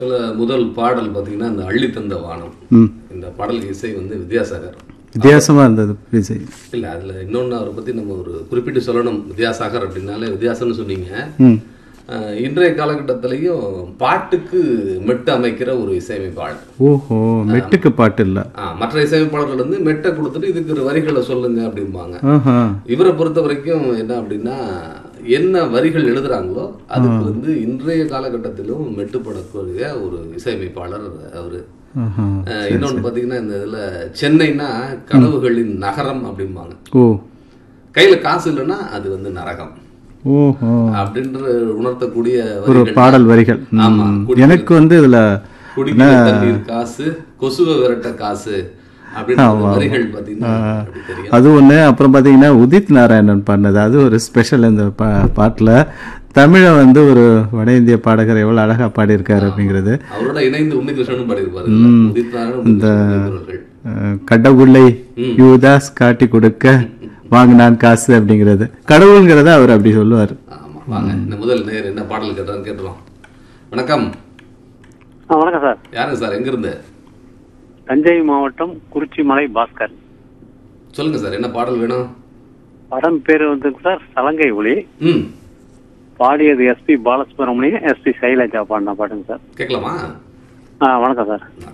இதுல முதல் பாடல் பார்த்தீங்கன்னா இந்த அள்ளி தந்த வானம் ம் இந்த பாடலுக்கு இசை வந்து வித்யாசாகர் வித்தியாசமா இருந்தது இசை இல்ல அதுல இன்னொன்னு அவரை பத்தி நம்ம ஒரு குறிப்பிட்டு சொல்லணும் வித்யாசாகர் அப்படின்னாலே வித்தியாசம்னு சொன்னீங்க ம் அஹ், இன்றைய காலகட்டத்திலையும் பாட்டுக்கு மெட்டு அமைக்கிற ஒரு இசையமைப்பாளர் ஓஹோ மெட்டுக்கு பாட்டு இல்ல ஆ, மற்ற இசையமைப்பாளர்கள் வந்து மெட்டை கொடுத்துட்டு இதுக்கு ஒரு வரிகளை சொல்லுங்க அப்படிம்பாங்க ஆஹா இவரை பொறுத்த வரைக்கும் என்ன அப்படின்னா என்ன வரிகள் எழுதுறாங்களோ அதுக்கு வந்து இன்றைய காலகட்டத்திலும் மெட்டுப்படக்கூடிய ஒரு இசையமைப்பாளர் அவரு ஆஹா அஹ், இன்னொன்னு பாத்தீங்கன்னா இந்த இதுல சென்னைனா கனவுகளின் நகரம் அப்படிம்பாங்க ஓ கையில காசு இல்லைன்னா அது வந்து நரகம் ஓஹோ அப்படின்ற உணர்த்தக்கூடிய ஒரு வரிகள் பாடல் வரிகள் ம். ஆமா, குடிக்கிற- எனக்கு வந்து இதுல குடிக்கிற தண்ணீர் காசு கொசுவை விரட்ட காசு அப்படின்ற வரிகள் பாத்தீங்கன்னா அப்படி தெரியும் அது ஒண்ணு அப்புறம் பாத்தீங்கன்னா உதித் நாராயணன் பண்ணது அது ஒரு ஸ்பெஷல் இந்த பா பாட்டுல தமிழை வந்து ஒரு வட இந்திய பாடகர் எவ்வளவு அழகா பாடியிருக்காரு அப்படிங்கிறது அவரோட இணைந்து உன்னிகிருஷ்ணனும் பாடியிருப்பாரு உதித் நாராயணன், உன்னிகிருஷ்ணன் அவர்கள். அஹ், கடவுளை யூதாஸ் காட்டி கொடுக்க வாங்கினான் காசு அப்படிங்கிறது கடவுள்ங்கிறத அவர் அப்படி சொல்லுவார் ஆமா வாங்க இந்த முதல் நேர் என்ன பாடல் கேட்டான்னு கேட்டுருவோம் வணக்கம் ஆ வணக்கம் சார் யாருங்க சார் எங்க இருந்து தஞ்சை மாவட்டம் குறிச்சிமலை பாஸ்கர் சொல்லுங்க சார் என்ன பாடல் வேணும் படம் பேர் வந்து சார் சலங்கை ஒளி ம் பாடியது எஸ்பி பாலசுப்ரமணியம் எஸ்பி சைலஜா பாடின பாட்டுங்க சார் கேட்கலாமா ஆ வணக்கம் சார்